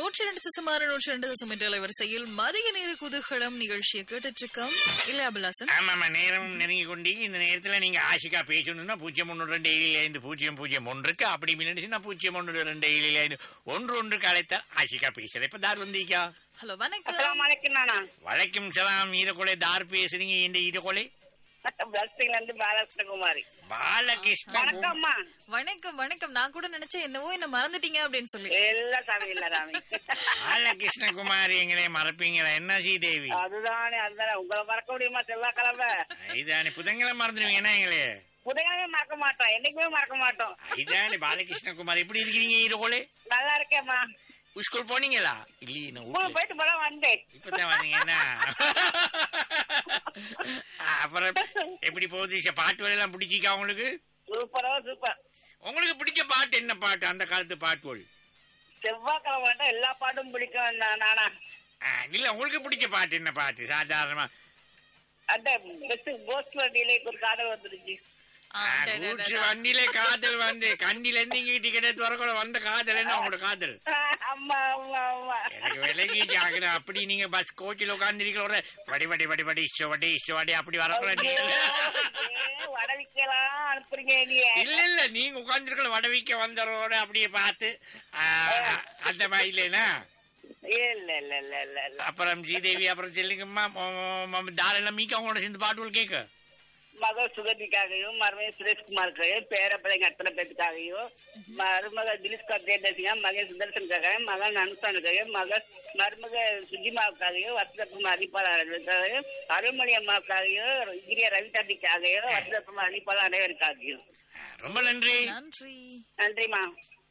நூற்றி ரெண்டு சுமார் நூற்றி ரெண்டு தசம் எட்டு அலைவரிசையில் மதிய நேர குதூகலம் நிகழ்ச்சியை கேட்டுட்டு இருக்கோம் இல்ல அபிலாசன் ஆமாமா நேரம் நெருங்கி கொண்டு இந்த நேரத்துல நீங்க ஆஷிகா பேசணும்னா பூஜ்ஜியம் ஒன்று ரெண்டு ஏழு ஐந்து பூஜ்ஜியம் பூஜ்ஜியம் ஒன்றுக்கு அப்படி நினைச்சுன்னா பூஜ்ஜியம் ஒன்று ரெண்டு ஏழு ஐந்து ஒன்று ஒன்றுக்கு அழைத்தால் ஆஷிகா பேசல இப்ப தார் வந்தீக்கா ஹலோ வணக்கம் அஸ்லாம் வலைக்கும் நானா வலைக்கும் சலாம் ஈரக்கொலை தார் பேசுறீங்க இந்த ஈரக்கொலை பிளஸ்டிங்ல இருந்து பாலகிருஷ்ணகுமாரி பாலகிருஷ்ண வணக்கம்மா வணக்கம் வணக்கம் நான் கூட நினைச்சேன் என்னவோ என்ன மறந்துட்டீங்க அப்படின்னு சொல்லி எல்லாம் சாமி இல்ல சாமி பாலகிருஷ்ண குமாரி எங்களே மறப்பீங்களா என்ன ஸ்ரீதேவி அதுதானே அதுதானே உங்களை மறக்க முடியுமா செவ்வாய்க்கிழமை இதானே புதன்கிழமை மறந்துடுவீங்க என்ன எங்களே புதையாவே மறக்க மாட்டோம் என்னைக்குமே மறக்க மாட்டோம் இதானே பாலகிருஷ்ண குமார் எப்படி இருக்கிறீங்க ஈரக்கொலை நல்லா இருக்கேம்மா ஸ்கூல் போனீங்களா இல்லையே நான் ஸ்கூல் வீட்டுல போயிட்டு போல வந்தேன் இப்பதான் வந்தீங்கன்னா அப்புறம் எப்படி போகுது ச- பாட்டு எல்லாம் பிடிச்சிக்கா உங்களுக்கு சூப்பரோ சூப்பர் உங்களுக்கு பிடிச்ச பாட்டு என்ன பாட்டு அந்த காலத்து பாட்டுகள் செவ்வாய்க்கிழமை எல்லா பாட்டும் பிடிக்கும் நா- நானா ஆ, இல்ல உங்களுக்கு பிடிச்ச பாட்டு என்ன பாட்டு சாதாரணமா அந்த பெஸ்ட் கோஸ்ட் வண்டியில ஒரு காதல் வந்துருச்சு ஆ, ஆ, டே, டே, டே, ரூட்ஸ் டே. வண்டியில காதல் வந்து கண்ணில இருந்து இங்க டிக்கெட் துறக்கூட வந்த காதல் என்ன உங்களோட காதல் அம்மா அம்மா அம்மா எனக்கு விலகி ஆகுது அப்படி நீங்க பஸ் கோச்சில் உட்காந்துருக்கிற வடி வடி வடி வடி இஷ்ட வடி இஷ்ட வடி அப்படி வரக்கூட வடவிக்கலாம் அனுப்புறீங்க நீ இல்ல இல்ல நீங்க உட்காந்துருக்கல வடவிக்க வந்தவரோட அப்படியே பார்த்து ஆ, அந்த மாதிரி இல்லைன்னா இல்ல இல்ல இல்ல இல்ல இல்ல அப்புறம் ஸ்ரீதேவி அப்புறம் செல்லுங்கம்மா தாரெல்லாம் மீக்க அவங்களோட சேர்ந்து பாட்டுகள் கேட்க மகள் சுகதிக்காகவும் மருமகன் சுரேஷ்குமாருக்காகவும் பேர பிள்ளைங்க அத்தனை பேத்துக்காகவும் மருமக திலீப் கத்தேசிங்க மகன் சுதர்சனுக்காகவும் மகன் அனுசானுக்காகவும் மகள் மருமக சுஜிமாவுக்காகவும் வசதகுமார் அடிப்பாளர்களுக்காகவும் அருள்மொழி அம்மாவுக்காகவும் இங்கிரிய ரவிதாண்டிக்காகவும் வசதகுமார் அடிப்பாளர் அனைவருக்காகவும் ரொம்ப நன்றி நன்றி நன்றிம்மா